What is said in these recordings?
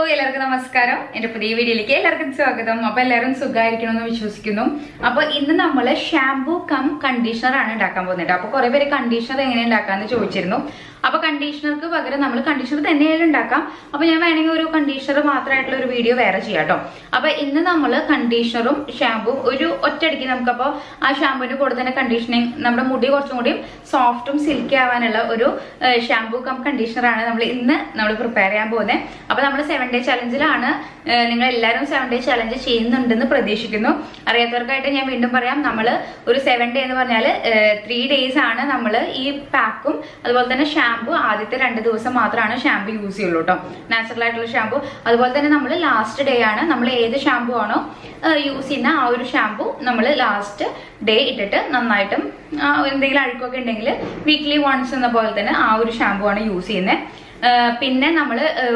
എല്ലാവർക്കും നമസ്കാരം എന്റെ പുതിയ വീഡിയോയിലേക്ക് എല്ലാവർക്കും സ്വാഗതം അപ്പൊ എല്ലാവരും സുഖമായിരിക്കണം എന്ന് വിശ്വസിക്കുന്നു അപ്പൊ ഇന്ന് നമ്മൾ ഷാംപൂ കം കണ്ടീഷണർ ആണ് ഉണ്ടാക്കാൻ പോകുന്നത് അപ്പൊ കുറെ പേര് കണ്ടീഷണർ എങ്ങനെ ഉണ്ടാക്കാന്ന് ചോദിച്ചിരുന്നു അപ്പൊ കണ്ടീഷണർക്ക് പകരം നമ്മൾ കണ്ടീഷണർ തന്നെയായാലും ഉണ്ടാക്കാം അപ്പൊ ഞാൻ വേണമെങ്കിൽ ഒരു കണ്ടീഷണർ മാത്രമായിട്ടുള്ള ഒരു വീഡിയോ വേറെ ചെയ്യാം കേട്ടോ അപ്പൊ ഇന്ന് നമ്മൾ കണ്ടീഷണറും ഷാമ്പും ഒരു ഒറ്റയടിക്ക് നമുക്കപ്പോ ആ ഷാമ്പുവിന്റെ കൂടെ തന്നെ കണ്ടീഷനിങ് നമ്മുടെ മുടി കുറച്ചും കൂടി സോഫ്റ്റും സിൽക്കി ആവാനുള്ള ഒരു ഷാമ്പു കം കണ്ടീഷണർ ആണ് നമ്മൾ ഇന്ന് നമ്മൾ പ്രിപ്പയർ ചെയ്യാൻ പോകുന്നത് അപ്പൊ നമ്മൾ സെവൻ ഡേ ചലഞ്ചിലാണ് നിങ്ങൾ എല്ലാവരും സെവൻ ഡേ ചലഞ്ച് ചെയ്യുന്നുണ്ടെന്ന് പ്രതീക്ഷിക്കുന്നു അറിയാത്തവർക്കായിട്ട് ഞാൻ വീണ്ടും പറയാം നമ്മൾ ഒരു സെവൻ ഡേ എന്ന് പറഞ്ഞാൽ ത്രീ ഡേയ്സ് ആണ് നമ്മൾ ഈ പാക്കും അതുപോലെ തന്നെ ഷാമ്പു ആദ്യത്തെ രണ്ട് ദിവസം മാത്രമാണ് ഷാമ്പു യൂസ് ചെയ്യുള്ളൂ കേട്ടോ നാച്ചുറൽ ആയിട്ടുള്ള ഷാമ്പു അതുപോലെ തന്നെ നമ്മൾ ലാസ്റ്റ് ഡേ ആണ് നമ്മൾ ഏത് ഷാമ്പു ആണോ യൂസ് ചെയ്യുന്ന ആ ഒരു ഷാമ്പു നമ്മൾ ലാസ്റ്റ് ഡേ ഇട്ടിട്ട് നന്നായിട്ടും ആ, എന്തെങ്കിലും അഴുക്കൊക്കെ ഉണ്ടെങ്കിൽ വീക്ക്ലി വൺസ് എന്ന പോലെ തന്നെ ആ ഒരു ഷാമ്പു ആണ് യൂസ് ചെയ്യുന്നത് പിന്നെ നമ്മൾ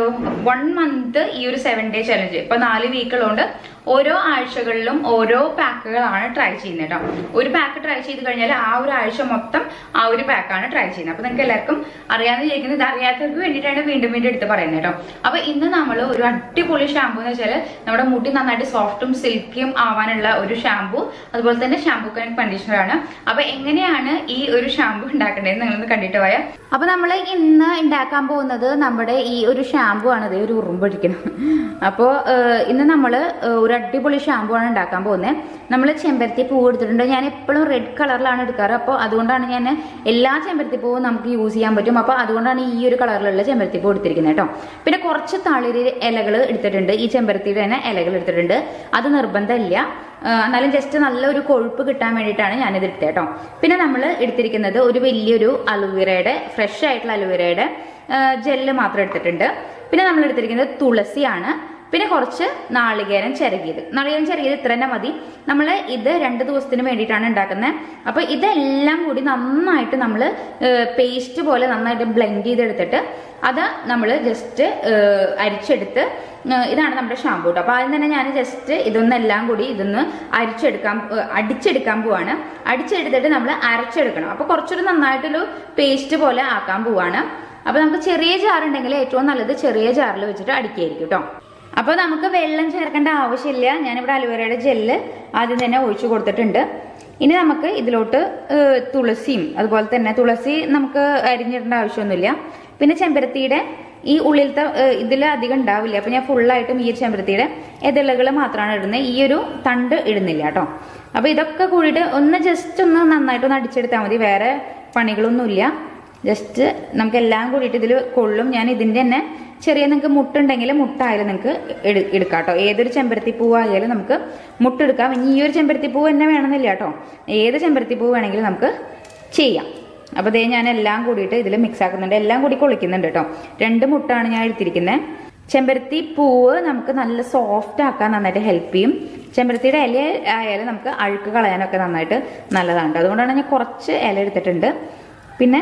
വൺ മന്ത് ഈ ഒരു സെവൻ ഡേ ചലഞ്ച് ഇപ്പൊ നാല് വീക്കുള്ളതുകൊണ്ട് ഓരോ ആഴ്ചകളിലും ഓരോ പാക്കുകളാണ് ട്രൈ ചെയ്യുന്നത് കേട്ടോ ഒരു പാക്ക് ട്രൈ ചെയ്ത് കഴിഞ്ഞാൽ ആ ഒരു ആഴ്ച മൊത്തം ആ ഒരു പാക്കാണ് ട്രൈ ചെയ്യുന്നത് അപ്പൊ നിങ്ങൾക്ക് എല്ലാവർക്കും അറിയാമെന്ന് വിചാരിക്കുന്നത് ഇത് അറിയാത്തവർക്ക് വേണ്ടിയിട്ടാണ് വീണ്ടും വീണ്ടും എടുത്ത് പറയുന്നത് കേട്ടോ അപ്പൊ ഇന്ന് നമ്മൾ ഒരു അടിപൊളി ഷാമ്പു എന്ന് വെച്ചാൽ നമ്മുടെ മുടി നന്നായിട്ട് സോഫ്റ്റും സിൽക്കിയും ആവാനുള്ള ഒരു ഷാമ്പു അതുപോലെ തന്നെ ഷാമ്പു കണ്ടീഷണർ ആണ് അപ്പൊ എങ്ങനെയാണ് ഈ ഒരു ഷാമ്പു ഉണ്ടാക്കേണ്ടത് നിങ്ങളൊന്ന് കണ്ടിട്ട് പോയാൽ അപ്പൊ നമ്മൾ ഇന്ന് ഉണ്ടാക്കാൻ പോകുന്നത് നമ്മുടെ ഈ ഒരു ഷാമ്പു ആണ് ഇതേ ഒരു ഉറുമ്പൊഴിക്കണം അപ്പോൾ ഇന്ന് നമ്മൾ ഒരു അടിപൊളി ഷാമ്പു ആണ് ഉണ്ടാക്കാൻ പോകുന്നത് നമ്മൾ ചെമ്പരത്തി പൂവ് എടുത്തിട്ടുണ്ട് ഞാൻ എപ്പോഴും റെഡ് കളറിലാണ് എടുക്കാറ് അപ്പോൾ അതുകൊണ്ടാണ് ഞാൻ എല്ലാ ചെമ്പരത്തി പൂവും നമുക്ക് യൂസ് ചെയ്യാൻ പറ്റും അപ്പോൾ അതുകൊണ്ടാണ് ഈ ഒരു കളറിലുള്ള ചെമ്പരത്തി പൂ എടുത്തിരിക്കുന്നത് കേട്ടോ പിന്നെ കുറച്ച് തളിര് ഇലകൾ എടുത്തിട്ടുണ്ട് ഈ ചെമ്പരത്തിയുടെ തന്നെ ഇലകൾ എടുത്തിട്ടുണ്ട് അത് നിർബന്ധമില്ല ആ, എന്നാലും ജസ്റ്റ് നല്ലൊരു കൊഴുപ്പ് കിട്ടാൻ വേണ്ടിയിട്ടാണ് ഞാനിത് എടുത്തത് കേട്ടോ പിന്നെ നമ്മൾ എടുത്തിരിക്കുന്നത് ഒരു വലിയൊരു അലുവേരയുടെ ഫ്രഷ് ആയിട്ടുള്ള അലുവേരയുടെ ജെല്ല് മാത്രം എടുത്തിട്ടുണ്ട് പിന്നെ നമ്മൾ എടുത്തിരിക്കുന്നത് തുളസിയാണ് പിന്നെ കുറച്ച് നാളികേരം ചിരകിയത് നാളികേരം ചിരകിയത് ഇത്ര തന്നെ മതി നമ്മൾ ഇത് രണ്ട് ദിവസത്തിന് വേണ്ടിയിട്ടാണ് ഉണ്ടാക്കുന്നത് അപ്പോൾ ഇതെല്ലാം കൂടി നന്നായിട്ട് നമ്മൾ പേസ്റ്റ് പോലെ നന്നായിട്ട് ബ്ലെൻഡ് ചെയ്തെടുത്തിട്ട് അത് നമ്മൾ ജസ്റ്റ് അരിച്ചെടുത്ത് ഏഹ് ഇതാണ് നമ്മുടെ ഷാമ്പൂ കേട്ടോ അപ്പോൾ ആദ്യം തന്നെ ഞാൻ ജസ്റ്റ് ഇതൊന്നെല്ലാം കൂടി ഇതൊന്ന് അരിച്ചെടുക്കാൻ ഏഹ് അടിച്ചെടുക്കാൻ പോവാണ് അടിച്ചെടുത്തിട്ട് നമ്മൾ അരച്ചെടുക്കണം അപ്പോൾ കുറച്ചൊരു നന്നായിട്ടൊരു പേസ്റ്റ് പോലെ ആക്കാൻ പോവാണ് അപ്പോൾ നമുക്ക് ചെറിയ ജാറുണ്ടെങ്കിൽ ഏറ്റവും നല്ലത് ചെറിയ ജാറിൽ വെച്ചിട്ട് അടിക്കായിരിക്കും കേട്ടോ അപ്പോൾ നമുക്ക് വെള്ളം ചേർക്കേണ്ട ആവശ്യമില്ല ഞാനിവിടെ അലുവേരയുടെ ജെല്ല് ആദ്യം തന്നെ ഒഴിച്ചു കൊടുത്തിട്ടുണ്ട് ഇനി നമുക്ക് ഇതിലോട്ട് ഏഹ്, തുളസിയും അതുപോലെ തന്നെ തുളസി നമുക്ക് അരിഞ്ഞിടേണ്ട ആവശ്യമൊന്നുമില്ല പിന്നെ ചെമ്പരത്തിയുടെ ഈ ഉള്ളിലത്തെ ഇതിൽ അധികം ഉണ്ടാവില്ല അപ്പൊ ഞാൻ ഫുള്ളായിട്ടും ഈ ഒരു ചെമ്പരത്തിയുടെ എതിളുകൾ മാത്രമാണ് ഇടുന്നത് ഈ ഒരു തണ്ട് ഇടുന്നില്ല കേട്ടോ അപ്പൊ ഇതൊക്കെ കൂടിയിട്ട് ഒന്ന് ജസ്റ്റ് ഒന്ന് നന്നായിട്ട് ഒന്ന് അടിച്ചെടുത്താൽ മതി വേറെ പണികളൊന്നുമില്ല ജസ്റ്റ് നമുക്ക് എല്ലാം കൂടിയിട്ട് ഇതിൽ കൊള്ളും ഞാൻ ഇതിന്റെ തന്നെ ചെറിയ നിങ്ങൾക്ക് മുട്ടുണ്ടെങ്കിൽ മുട്ടായാലും നിങ്ങൾക്ക് എടു- എടുക്കാം കേട്ടോ ഏതൊരു ചെമ്പരത്തി പൂവായാലും നമുക്ക് മുട്ടെടുക്കാം ഇനി ഈ ഒരു ചെമ്പരത്തി പൂവ് തന്നെ വേണമെന്നില്ല കേട്ടോ ഏത് ചെമ്പരത്തി പൂവ് വേണമെങ്കിലും നമുക്ക് ചെയ്യാം അപ്പോൾ ദേ ഞാൻ എല്ലാം കൂടിയിട്ട് ഇതിൽ മിക്സ് ആക്കുന്നുണ്ട് എല്ലാം കൂടി കൊള്ളിക്കുന്നുണ്ട് കേട്ടോ രണ്ട് മുട്ടാണ് ഞാൻ എടുത്തിരിക്കുന്നത് ചെമ്പരത്തി പൂവ് നമുക്ക് നല്ല സോഫ്റ്റ് ആക്കാൻ നന്നായിട്ട് ഹെൽപ്പ് ചെയ്യും ചെമ്പരത്തിയുടെ ഇല ആയാലും നമുക്ക് അഴുക്ക് കളയാനൊക്കെ നന്നായിട്ട് നല്ലതാണ് ട്ടോ. അതുകൊണ്ടാണ് ഞാൻ കുറച്ച് ഇല എടുത്തിട്ടുണ്ട് പിന്നെ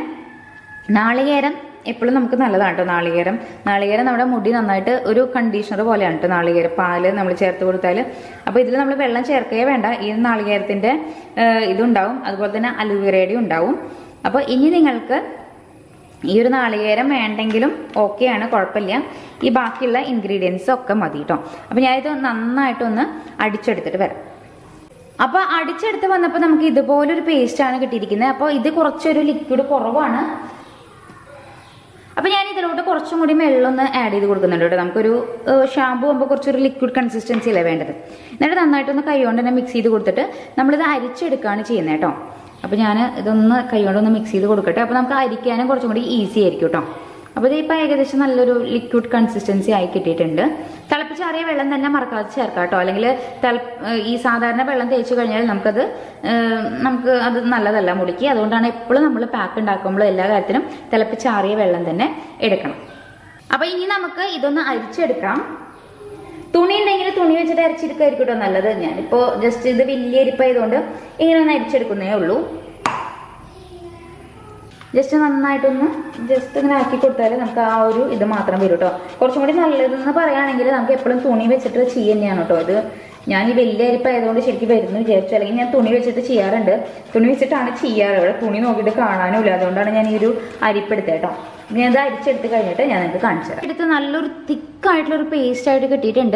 നാളികേരം എപ്പോഴും നമുക്ക് നല്ലതാണ് കേട്ടോ നാളികേരം നാളികേരം നമ്മുടെ മുടി നന്നായിട്ട് ഒരു കണ്ടീഷണർ പോലെയാണ് കേട്ടോ നാളികേര പാല് നമ്മൾ ചേർത്ത് കൊടുത്താൽ അപ്പോൾ ഇതിൽ നമ്മൾ വെള്ളം ചേർക്കേ വേണ്ട ഈ നാളികേരത്തിൻ്റെ ഇതുണ്ടാവും അതുപോലെ തന്നെ അലുവേരയുടെ ഉണ്ടാവും അപ്പോൾ ഇനി നിങ്ങൾക്ക് ഈ ഒരു നാളികേരം വേണ്ടെങ്കിലും ഓക്കെയാണ് കുഴപ്പമില്ല ഈ ബാക്കിയുള്ള ഇൻഗ്രീഡിയൻസ് ഒക്കെ മതി കേട്ടോ അപ്പോൾ ഞാനിത് നന്നായിട്ടൊന്ന് അടിച്ചെടുത്തിട്ട് വരാം അപ്പൊ അടിച്ചെടുത്ത് വന്നപ്പോൾ നമുക്ക് ഇതുപോലൊരു പേസ്റ്റ് ആണ് കിട്ടിയിരിക്കുന്നത് അപ്പോൾ ഇത് കുറച്ചൊരു ലിക്വിഡ് കുറവാണ് അപ്പൊ ഞാൻ ഇതിലോട്ട് കുറച്ചും കൂടി വെള്ളം ഒന്ന് ആഡ് ചെയ്ത് കൊടുക്കുന്നുണ്ട് കേട്ടോ നമുക്കൊരു ഷാമ്പു ആകുമ്പോൾ കുറച്ചൊരു ലിക്വിഡ് കൺസിസ്റ്റൻസി അല്ലേ വേണ്ടത് എന്നിട്ട് നന്നായിട്ടൊന്ന് കൈ കൊണ്ട് തന്നെ മിക്സ് ചെയ്ത് കൊടുത്തിട്ട് നമ്മളിത് അരിച്ചെടുക്കുകയാണ് ചെയ്യുന്നത് കേട്ടോ അപ്പൊ ഞാൻ ഇതൊന്ന് കൈ കൊണ്ടൊന്ന് മിക്സ് ചെയ്ത് കൊടുക്കട്ടെ അപ്പൊ നമുക്ക് അരിക്കാനും കുറച്ചും കൂടി ഈസി ആയിരിക്കും കേട്ടോ അപ്പോൾ ഇത് ഇപ്പോൾ ഏകദേശം നല്ലൊരു ലിക്വിഡ് കൺസിസ്റ്റൻസി ആയി കിട്ടിയിട്ടുണ്ട് തിളപ്പിച്ചാറിയ വെള്ളം തന്നെ മറക്കാതെ ചേർക്കാം കേട്ടോ അല്ലെങ്കിൽ തിള- ഈ സാധാരണ വെള്ളം തേച്ച് കഴിഞ്ഞാൽ നമുക്കത് ഏഹ്, നമുക്ക് അത് നല്ലതല്ല മുടിക്ക് അതുകൊണ്ടാണ് എപ്പോഴും നമ്മൾ പാക്ക് ഉണ്ടാക്കുമ്പോൾ എല്ലാ കാര്യത്തിനും തിളപ്പിച്ചാറിയ വെള്ളം തന്നെ എടുക്കണം അപ്പൊ ഇനി നമുക്ക് ഇതൊന്ന് അരിച്ചെടുക്കാം തുണി ഉണ്ടെങ്കിൽ തുണി വെച്ചിട്ട് അരിച്ചെടുക്കായിരിക്കും കേട്ടോ നല്ലത് ഞാനിപ്പോ ജസ്റ്റ് ഇത് വലിയ അരിപ്പായതുകൊണ്ട് ഇങ്ങനെ ഒന്ന് അരിച്ചെടുക്കുന്നേ ഉള്ളൂ ജസ്റ്റ് നന്നായിട്ടൊന്ന് ജസ്റ്റ് ഇങ്ങനെ ആക്കി കൊടുത്താൽ നമുക്ക് ആ ഒരു ഇത് മാത്രം വരും കേട്ടോ കുറച്ചും കൂടി നല്ലതെന്ന് പറയുകയാണെങ്കിൽ നമുക്ക് എപ്പോഴും തുണി വെച്ചിട്ട് ചെയ്യുക തന്നെയാണ് കേട്ടോ ഇത് ഞാൻ ഈ വലിയ അരിപ്പായതുകൊണ്ട് ശരിക്കും വരുന്നു വിചാരിച്ചു അല്ലെങ്കിൽ ഞാൻ തുണി വെച്ചിട്ട് ചെയ്യാറുണ്ട് തുണി വെച്ചിട്ടാണ് ചെയ്യാറ് ഇവിടെ തുണി നോക്കിയിട്ട് കാണാനുമില്ല അതുകൊണ്ടാണ് ഞാൻ ഈ ഒരു അരിപ്പെടുത്തത് കേട്ടോ ഞാൻ ഇത് അരിച്ചെടുത്ത് കഴിഞ്ഞിട്ട് ഞാൻ നിങ്ങൾക്ക് കാണിച്ചു തരാം എടുത്ത് നല്ലൊരു തിക്കായിട്ടുള്ള ഒരു പേസ്റ്റ് ആയിട്ട് കിട്ടിയിട്ടുണ്ട്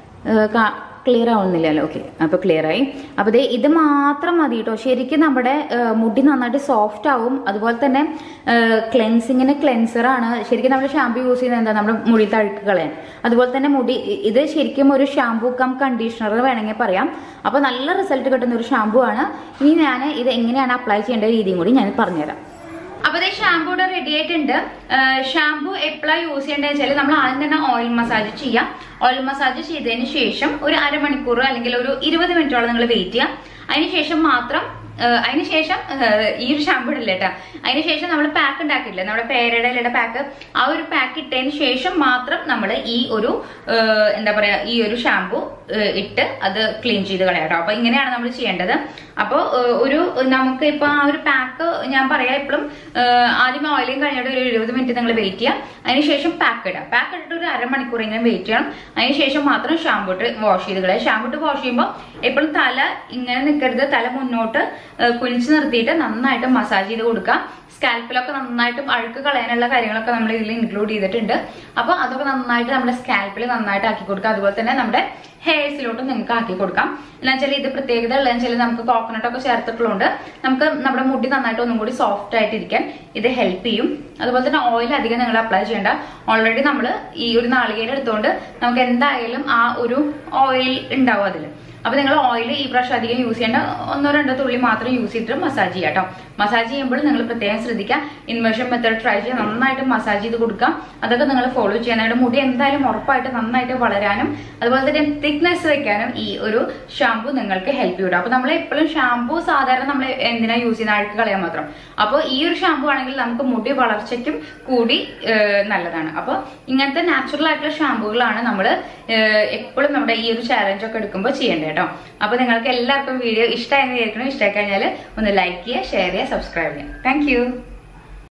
ക്ലിയർ ആവുന്നില്ലല്ലോ ഓക്കെ അപ്പോൾ ക്ലിയർ ആയി അപ്പോൾ ദേ ഇത് മാത്രം മതി കേട്ടോ ശരിക്കും നമ്മുടെ ഏഹ്, മുടി നന്നായിട്ട് സോഫ്റ്റ് ആവും അതുപോലെ തന്നെ ക്ലെൻസിങ്ങിന് ക്ലെൻസറാണ് ശരിക്കും നമ്മൾ ഷാമ്പു യൂസ് ചെയ്യുന്നത് എന്താ നമ്മുടെ മുടി തഴുക്ക് കളയാൻ അതുപോലെ തന്നെ മുടി ഇ- ഇത് ശരിക്കും ഒരു ഷാമ്പു കം കണ്ടീഷണർ വേണമെങ്കിൽ പറയാം അപ്പോൾ നല്ല റിസൾട്ട് കിട്ടുന്ന ഒരു ഷാമ്പു ആണ് ഇനി ഞാൻ ഇത് എങ്ങനെയാണ് അപ്ലൈ ചെയ്യേണ്ട രീതിയും കൂടി ഞാൻ പറഞ്ഞുതരാം അപ്പൊ ഇത് ഷാമ്പൂ ഇവിടെ റെഡി ആയിട്ടുണ്ട് ഷാമ്പൂ എപ്പോഴാണ് യൂസ് ചെയ്യേണ്ടത് വെച്ചാൽ നമ്മൾ ആദ്യം തന്നെ ഓയിൽ മസാജ് ചെയ്യാം ഓയിൽ മസാജ് ചെയ്തതിന് ശേഷം ഒരു അരമണിക്കൂർ അല്ലെങ്കിൽ ഒരു ഇരുപത് മിനിറ്റോളം നിങ്ങൾ വെയിറ്റ് ചെയ്യാം അതിനുശേഷം മാത്രം അതിനുശേഷം ഈ ഒരു ഷാമ്പൂ ഇടില്ല കേട്ടോ അതിനുശേഷം നമ്മൾ പാക്ക് ഉണ്ടാക്കിയില്ല നമ്മുടെ പേരയുടെ ഇലയുടെ പാക്ക് ആ ഒരു പാക്ക് ഇട്ടതിന് ശേഷം മാത്രം നമ്മൾ ഈ ഒരു ആ, എന്താ പറയാ ഈ ഒരു ഷാമ്പൂ ഇട്ട് അത് ക്ലീൻ ചെയ്ത് കളയാം കേട്ടോ അപ്പൊ ഇങ്ങനെയാണ് നമ്മൾ ചെയ്യേണ്ടത് അപ്പോൾ ഒരു നമുക്ക് ഇപ്പൊ ആ ഒരു പാക്ക് ഞാൻ പറയാം എപ്പോഴും ആദ്യം ഓയിലിംഗ് കഴിഞ്ഞിട്ട് ഒരു ഇരുപത് മിനിറ്റ് നിങ്ങൾ വെയിറ്റ് ചെയ്യാം അതിനുശേഷം പാക്ക് ഇടാം പാക്ക് ഇട്ടിട്ട് ഒരു അരമണിക്കൂർ ഇങ്ങനെ വെയിറ്റ് ചെയ്യണം അതിനുശേഷം മാത്രം ഷാമ്പൂ ഇട്ട് വാഷ് ചെയ്ത് കളയാം ഷാമ്പൂ ഇട്ട് വാഷ് ചെയ്യുമ്പോൾ എപ്പോഴും തല ഇങ്ങനെ നിൽക്കരുത് തല മുന്നോട്ട് ഏഹ് കുനിച്ച് നിർത്തിയിട്ട് നന്നായിട്ട് മസാജ് ചെയ്ത് കൊടുക്കുക സ്കാൽപ്പിലൊക്കെ നന്നായിട്ട് അഴുക്ക് കളയാനുള്ള കാര്യങ്ങളൊക്കെ നമ്മൾ ഇതിൽ ഇൻക്ലൂഡ് ചെയ്തിട്ടുണ്ട് അപ്പോൾ അതൊക്കെ നന്നായിട്ട് നമ്മുടെ സ്കാൽപ്പിൽ നന്നായിട്ട് ആക്കി കൊടുക്കുക അതുപോലെ തന്നെ നമ്മുടെ ഹെയർസിലോട്ടും നിങ്ങൾക്ക് ആക്കി കൊടുക്കാം എന്ന് വെച്ചാൽ ഇത് പ്രത്യേകത ഉള്ളതെന്ന് വെച്ചാൽ നമുക്ക് കോക്കനട്ട് ഒക്കെ ചേർത്തിട്ടുള്ളതുകൊണ്ട് നമുക്ക് നമ്മുടെ മുടി നന്നായിട്ട് ഒന്നും കൂടി സോഫ്റ്റ് ആയിട്ടിരിക്കാൻ ഇത് ഹെൽപ്പ് ചെയ്യും അതുപോലെ തന്നെ ഓയിൽ അധികം നിങ്ങൾ അപ്ലൈ ചെയ്യേണ്ട ഓൾറെഡി നമ്മൾ ഈ ഒരു നാളികേരം എടുത്തുകൊണ്ട് നമുക്ക് എന്തായാലും ആ ഒരു ഓയിൽ ഉണ്ടാവും അതിൽ അപ്പൊ നിങ്ങൾ ഓയിൽ ഈ പ്രാവശ്യം അധികം യൂസ് ചെയ്യേണ്ട ഒന്നോ രണ്ടോ തുള്ളി മാത്രം യൂസ് ചെയ്തിട്ട് മസാജ് ചെയ്യാം കേട്ടോ മസാജ് ചെയ്യുമ്പോൾ നിങ്ങൾ പ്രത്യേകം ശ്രദ്ധിക്കുക ഇൻവേർഷൻ മെത്തേഡ് ട്രൈ ചെയ്യുക നന്നായിട്ട് മസാജ് ചെയ്ത് കൊടുക്കാം അതൊക്കെ നിങ്ങൾ ഫോളോ ചെയ്യാനായിട്ട് മുടി എന്തായാലും ഉറപ്പായിട്ട് നന്നായിട്ട് വളരാനും അതുപോലെ തന്നെ തിക്നെസ് വെക്കാനും ഈ ഒരു ഷാമ്പു നിങ്ങൾക്ക് ഹെൽപ്പ് ചെയ്യും അപ്പൊ നമ്മൾ എപ്പോഴും ഷാമ്പു സാധാരണ നമ്മൾ എന്തിനാ യൂസ് ചെയ്യുന്ന അഴുക്ക് കളയാൻ മാത്രം അപ്പോൾ ഈ ഒരു ഷാമ്പു ആണെങ്കിൽ നമുക്ക് മുടി വളർച്ചയ്ക്കും കൂടി ഏഹ്, നല്ലതാണ് അപ്പോൾ ഇങ്ങനത്തെ നാച്ചുറൽ ആയിട്ടുള്ള ഷാമ്പുകളാണ് നമ്മൾ എപ്പോഴും നമ്മുടെ ഈ ഒരു ചാലഞ്ച് ഒക്കെ എടുക്കുമ്പോൾ ചെയ്യേണ്ടത് കേട്ടോ അപ്പോൾ നിങ്ങൾക്ക് എല്ലാവർക്കും വീഡിയോ ഇഷ്ടമായി വിചാരിക്കണം ഇഷ്ടമായി കഴിഞ്ഞാൽ ഒന്ന് ലൈക്ക് ചെയ്യുക ഷെയർ ചെയ്യുക സബ്സ്ക്രൈബ് ചെയ്യുക താങ്ക്